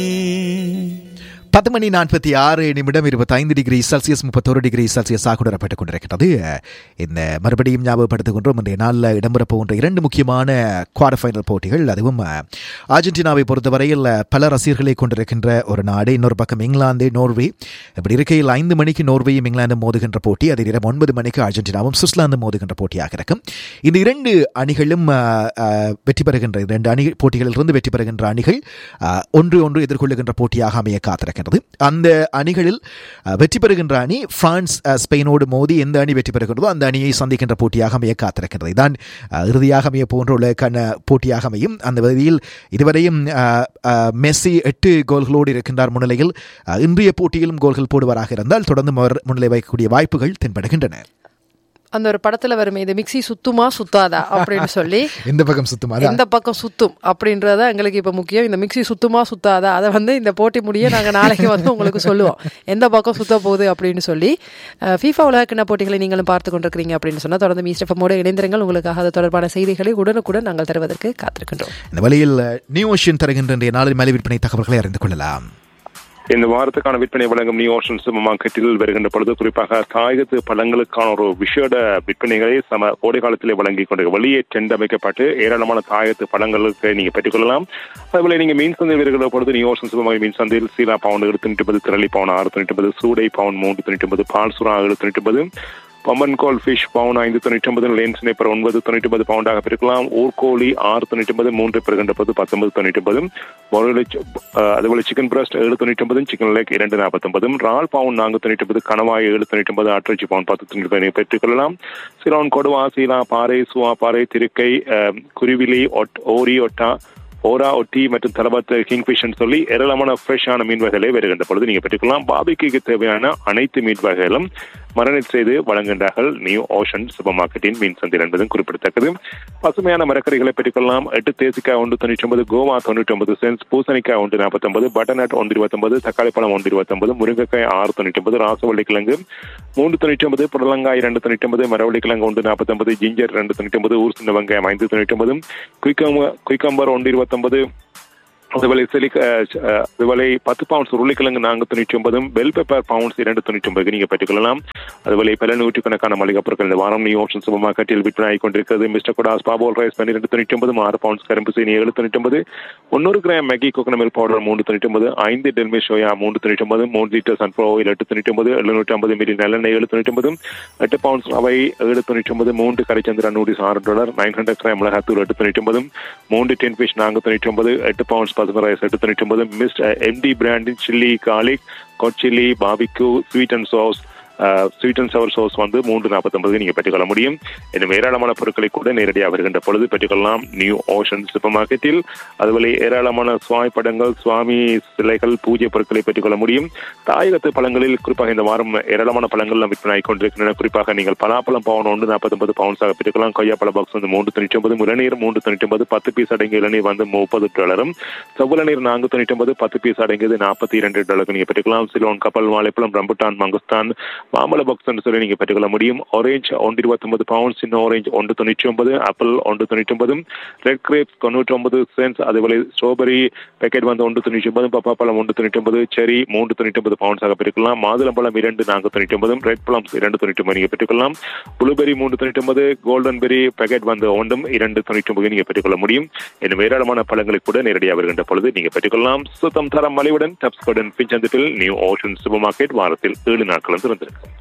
பத்து மணி நாற்பத்தி ஆறு நிமிடம் இருபத்தைந்து டிகிரி செல்சியஸ் முப்பத்தோரு டிகிரி செல்சியஸாக உணரப்பட்டுக் கொண்டிருக்கிறது இந்த மறுபடியும் ஞாபகப்படுத்திக் கொண்டோம் இன்றைய நாளில் இடம்பெற போகின்ற இரண்டு முக்கியமான குவார்டர் ஃபைனல் போட்டிகள் அதுவும் அர்ஜென்டினாவை பொறுத்தவரையில் பல ரசிகர்களை கொண்டிருக்கின்ற ஒரு நாடு இன்னொரு பக்கம் இங்கிலாந்து நோர்வே இப்படி இருக்கையில் ஐந்து மணிக்கு நோர்வேயும் இங்கிலாந்தும் மோதுகின்ற போட்டி அதே நேரம் ஒன்பது மணிக்கு அர்ஜென்டினாவும் சுவிட்சர்லாந்தும் மோதுகின்ற போட்டியாக இருக்கும் இந்த இரண்டு அணிகளும் அஹ், அஹ், வெற்றி பெறுகின்ற இரண்டு அணி போட்டிகளிலிருந்து வெற்றி பெறுகின்ற அணிகள் அஹ், ஒன்று ஒன்று எதிர்கொள்ளுகின்ற போட்டியாக அமைய காத்திருக்கின்றது அந்த அணிகளில் அஹ், வெற்றி பெறுகின்ற அணி பிரான்ஸ் அஹ், ஸ்பெயினோடு மோதி எந்த அணி வெற்றி பெறுகின்றதோ அந்த அணியை சந்திக்கின்ற போட்டியாக அமைய காத்திருக்கின்றது இதான் அஹ், இறுதியாக அமைய போன்ற உலகக்கான போட்டியாக அமையும் அந்த வகையில் இதுவரையும் அஹ், அஹ், மெஸ்ஸி எட்டு கோல்களோடு இருக்கின்றார் முன்னிலையில் அஹ், இன்றைய போட்டியிலும் கோல்கள் போடுவாராக இருந்தால் தொடர்ந்து அவர் முன்னிலை வைக்கக்கூடிய வாய்ப்புகள் தென்படுகின்றன அந்த ஒரு படத்துல வருமே இது மிக்ஸி சுத்துமா சுத்தாதா அப்படின்னு சொல்லி எந்த பக்கம் சுத்தமா எந்த பக்கம் சுத்தும் அப்படின்றத எங்களுக்கு இப்ப முக்கியம் இந்த மிக்ஸி சுத்துமா சுத்தாதா அதை வந்து இந்த போட்டி முடிய நாங்க நாளைக்கு வந்து உங்களுக்கு சொல்லுவோம் எந்த பக்கம் சுத்த போகுது அப்படின்னு சொல்லி ஃபீஃபா உலகக்கிண்ண போட்டிகளை நீங்களும் பார்த்து கொண்டிருக்கிறீங்க அப்படின்னு சொன்னா தொடர்ந்து மீஸ்டஃபமோடு இணைந்திருங்கள் உங்களுக்காக அது தொடர்பான செய்திகளை உடனுக்குடன் நாங்கள் தருவதற்கு காத்திருக்கின்றோம் இந்த வழியில் நியூ ஓஷன் தருகின்ற இன்றைய நாளில் மேலே விற்பனை தகவல்களை அறிந்து கொள்ளலாம் இந்த வாரத்துக்கான விற்பனை வழங்கும் நியூ ஓஷன் சூப்பர் மார்க்கெட்டில் வருகின்ற பொழுது குறிப்பாக தாயகத்து பழங்களுக்கான ஒரு விஷேட விற்பனைகளை சம கோடை காலத்திலே வழங்கி கொண்டு வெளியே டெண்ட் அமைக்கப்பட்டு ஏராளமான தாயகத்து பழங்களுக்கு நீங்க பெற்றுக்கொள்ளலாம் அதுபோல நீங்க மீன் சந்தையில் வருகிற பொழுது நியூ ஓஷன் சூப்பர் மார்க்கெட் மீன் சந்தையில் சீலா பவுன் ஏழு தொண்ணூற்றி ஒன்பது திரளி பவுன் ஆறு தொண்ணூற்றி ஒன்பது சூடை பவுன் மூன்று தொண்ணூற்றி ஒன்பது பால் சுறா ஏழு தொண்ணூற்றி ஒன்பது பம்பன் கோல் ஃபிஷ் பவுன் ஐந்து தொண்ணூற்றி ஒன்பது லேன்ஸ் நேப்பர் ஒன்பது தொண்ணூற்றி ஒன்பது பவுண்டாக பிரிக்கலாம் ஊர்கோழி ஆறு தொண்ணூற்றி ஒன்பது மூன்று பெறுகின்ற போது பத்தொன்பது தொண்ணூற்றி ஒன்பது முரளி அதுபோல சிக்கன் பிரஸ்ட் ஏழு தொண்ணூற்றி ஒன்பதும் சிக்கன் லேக் இரண்டு நாற்பத்தொன்பதும் ரால் பவுன் நான்கு தொண்ணூற்றி ஒன்பது கணவாய் ஏழு தொண்ணூற்றி ஒன்பது ஆட்டிறைச்சி பவுன் பத்து தொண்ணூற்றி ஒன்பது பெற்றுக்கொள்ளலாம் சிலோன் கொடுவா சீலா பாறை சுவா பாறை திருக்கை அஹ், குருவிலி ஒட் ஓரி ஒட்டா ஓரா ஒட்டி மற்றும் தலபத் கிங்ஃபிஷன் சொல்லி ஏராளமான ஃப்ரெஷ்ஷான மீன் வகைகளை வருகின்ற பொழுது நீங்க பெற்றுக்கொள்ளலாம் பாபிக்கு தேவையான அனைத்து மீன் வகைகளும் மரணட் செய்து வழங்குகின்றார்கள் நியூ ஓஷன் சூப்பர் மார்க்கெட்டின் மீன் சந்தையில் என்பதும் குறிப்பிடத்தக்கது பசுமையான மரக்கறிகளை பெற்றுக்கொள்ளலாம் எட்டு தேசிக்காய் ஒன்று தொண்ணூற்றி ஒன்பது கோவா தொண்ணூற்றி ஒன்பது சென்ஸ் பூசணிக்காய் ஒன்று நாற்பத்தொன்பது பட்டர்நட் ஒன்று இருபத்தொன்பது தக்காளி பழம் ஒன்று இருபத்தொன்பது முருங்கைக்காய் ஆறு தொண்ணூற்றி ஒன்பது ராசவள்ளி கிழங்கு மூன்று தொண்ணூற்றி ஒன்பது புடலங்காய் இரண்டு தொண்ணூற்றி ஒன்பது மரவள்ளி கிழங்கு ஒன்று நாற்பத்தொன்பது ஜிஞ்சர் ரெண்டு தொண்ணூற்றி ஒன்பது ஊர் சின்ன வெங்காயம் ஐந்து தொண்ணூற்றி ஒன்பது குயிக்கம்பர் குயிக்கம்பர் ஒன்று இருபத்தொன்பது அதுபோல சிலிக் அதுபோல பத்து பவுண்ட்ஸ் உருளைக்கிழங்கு நான்கு தொண்ணூற்றி ஒன்பதும் பெல் பெப்பர் பவுண்ட்ஸ் இரண்டு தொண்ணூற்றி ஒன்பது நீங்க பெற்றுக்கொள்ளலாம் அதுபோல பல நூற்றுக்கணக்கான மளிகை பொருட்கள் இந்த வாரம் நியூ ஓஷன் சூப்பர் மார்க்கெட்டில் விற்பனை ஆகிக் கொண்டிருக்கிறது மிஸ்டர் கொடாஸ் பாபோல் ரைஸ் பன்னிரெண்டு தொண்ணூற்றி ஒன்பது ஆறு பவுண்ட்ஸ் கரும்பு சீனி ஏழு தொண்ணூற்றி ஒன்பது முன்னூறு gram Maggi coconut milk powder மூன்று தொண்ணூற்றி ஒன்பது ஐந்து டெல்மி சோயா மூன்று தொண்ணூற்றி ஒன்பது மூன்று லிட்டர் சன்ஃப்ளவர் ஆயில் எட்டு தொண்ணூற்றி ஒன்பது எழுநூற்றி ஐம்பது மில்லி நல்லெண்ணெய் ஏழு தொண்ணூற்றி ஒன்பது எட்டு பவுண்ட்ஸ் ரவை ஏழு தொண்ணூற்றி ஒன்பது மூன்று கரைச்சந்திரா நூடிஸ் ஆறு டாலர் நைன் ஹண்ட்ரட் கிராம் மிளகாத்தூள் எட்டு தொண்ணூற்றி ஒன்பது மூன்று டென் ஃபிஷ் நான்கு தொண்ணூற்றி ஒன்பது எட்டு பவுண்ட்ஸ் பசுமை ரைஸ் எட்டு தொண்ணூற்றி ஒன்பது மிஸ்ட் எம்டி பிராண்டின் சில்லி கார்லிக் கொட் சில்லி பாபிக்கு sweet and sauce sweet and sour sauce வந்து மூன்று நாற்பத்தொன்பது நீங்க பெற்றுக்கொள்ள முடியும் இன்னும் ஏராளமான பொருட்களை கூட நேரடியாக வருகின்ற பொழுது பெற்றுக்கொள்ளலாம் நியூ ஓஷன் சூப்பர் மார்க்கெட்டில் அதுபோல ஏராளமான சுவாமி படங்கள் சுவாமி சிலைகள் பூஜை பொருட்களை பெற்றுக்கொள்ள முடியும் தாயகத்து பழங்களில் குறிப்பாக இந்த வாரம் ஏராளமான பழங்கள் விற்பனை ஆகிக் கொண்டிருக்கின்றன குறிப்பாக நீங்கள் பலாப்பழம் பவுன் ஒன்று நாற்பத்தொன்பது பவுன்ஸாக பெற்றுக்கலாம் கொய்யாப்பழ பாக்ஸ் வந்து மூன்று தொண்ணூற்றி ஒன்பது இளநீர் மூன்று தொண்ணூற்றி ஒன்பது பத்து பீஸ் அடங்கிய இளநீர் வந்து முப்பது டாலரும் செவ்வள நீர் நான்கு தொண்ணூற்றி ஒன்பது பத்து பீஸ் அடங்கியது நாற்பத்தி இரண்டு டாலருக்கு நீங்க பெற்றுக்கலாம் சிலோன் கப்பல் வாழைப்பழம் ரம்புட்டான் மங்குஸ்தான் மாம்பழ பாக்ஸ் என்று சொல்லி நீங்க பெற்றுக்கொள்ள முடியும் ஆரஞ்சு ஒன்று இருபத்தி ஒன்பது பவுண்ட் சின்ன ஆரஞ்சு ஒன்று தொண்ணூற்றி ஒன்பது ஆப்பிள் ஒன்று தொண்ணூற்றி ஒன்பது ரெட் கிரேப்ஸ் தொண்ணூற்றி ஒன்பது சென்ஸ் அதுபோல ஸ்ட்ராபெரி பேக்கெட் வந்து ஒன்று தொண்ணூற்றி ஒன்பது பப்பா பழம் ஒன்று தொண்ணூற்றி ஒன்பது செரி மூன்று தொண்ணூற்றி ஒன்பது பவுண்ட்ஸாக பெற்றுக்கலாம் மாதுளம்பழம் இரண்டு நான்கு தொண்ணூற்றி ஒன்பது ரெட் பழம் இரண்டு தொண்ணூற்றி ஒன்பது நீங்க பெற்றுக்கொள்ளலாம் ப்ளூபெரி மூன்று தொண்ணூற்றி ஒன்பது கோல்டன் பெரி பேக்கெட் வந்து ஒன்றும் இரண்டு தொண்ணூற்றி ஒன்பது நீங்க பெற்றுக்கொள்ள முடியும் இன்னும் ஏராளமான பழங்களை கூட நேரடியாக வருகின்ற பொழுது நீங்க பெற்றுக்கொள்ளலாம் சுத்தம் தரம் மலிவுடன் டப்ஸ்கோடன் பிஞ்சந்திப்பில் நியூ ஓஷன் சூப்பர் மார்க்கெட் வாரத்தில் ஏழு நாட்களும் திறந்திருக்கு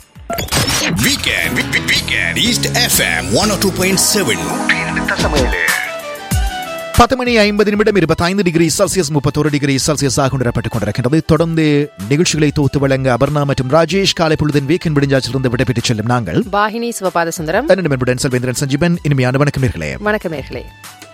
Weekend, week- weekend, East FM 102.7. பத்து மணி ஐம்பது நிமிடம் இருபத்தைந்து டிகிரி செல்சியஸ் முப்பத்தொரு டிகிரி செல்சியஸாக உணரப்பட்டுக் கொண்டிருக்கின்றது தொடர்ந்து நிகழ்ச்சிகளை தொகுத்து வழங்க அபர்ணா மற்றும் ராஜேஷ் காலை பொழுதின் வீக்கெண்ட் விடுஞ்சாச்சிலிருந்து விடைபெற்றுச் செல்லும் நாங்கள் பாகினி சிவபாத சுந்தரம் பன்னெண்டு மென்புடன் செல்வேந்திரன் சஞ்சீவன் இனிமையான வணக்கம் நேர்களே வணக்கம் நேர்களே